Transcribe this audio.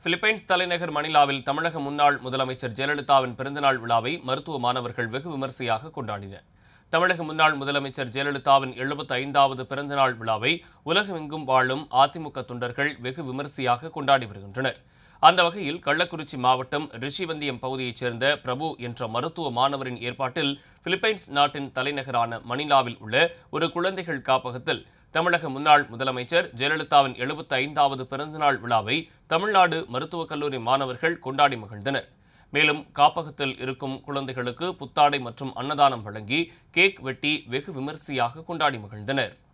Philippines தலைநகர் மணிலாவில் தமிழக முன்னாள் முதலமைச்சர் ஜெயலலிதாவின் பிறந்தநாள் விழாவை மருத்துவ மாணவர்கள் வெகு விமரிசையாக கொண்டாடினர் தமிழக முன்னாள் முதலமைச்சர் ஜெயலலிதாவின் எழுபத்தி ஐந்தாவது பிறந்தநாள் விழாவை உலகமெங்கும் வாழும் அதிமுக தொண்டர்கள் வெகு விமரிசையாக கொண்டாடி வருகின்றனர் அந்த வகையில் கள்ளக்குறிச்சி மாவட்டம் ரிஷிவந்தியம் பகுதியைச் சேர்ந்த பிரபு என்ற மருத்துவ மாணவரின் ஏற்பாட்டில் பிலிப்பைன்ஸ் நாட்டின் தலைநகரான மணிலாவில் உள்ள ஒரு குழந்தைகள் காப்பகத்தில் தமிழக முன்னாள் முதலமைச்சர் ஜெயலலிதாவின் எழுபத்தி ஐந்தாவது பிறந்தநாள் விழாவை தமிழ்நாடு மருத்துவக் கல்லூரி மாணவர்கள் கொண்டாடி மகிழ்ந்தனர் மேலும் காப்பகத்தில் இருக்கும் குழந்தைகளுக்கு புத்தாடை மற்றும் அன்னதானம் வழங்கி கேக் வெட்டி வெகு விமரிசையாக கொண்டாடி மகிழ்ந்தனர்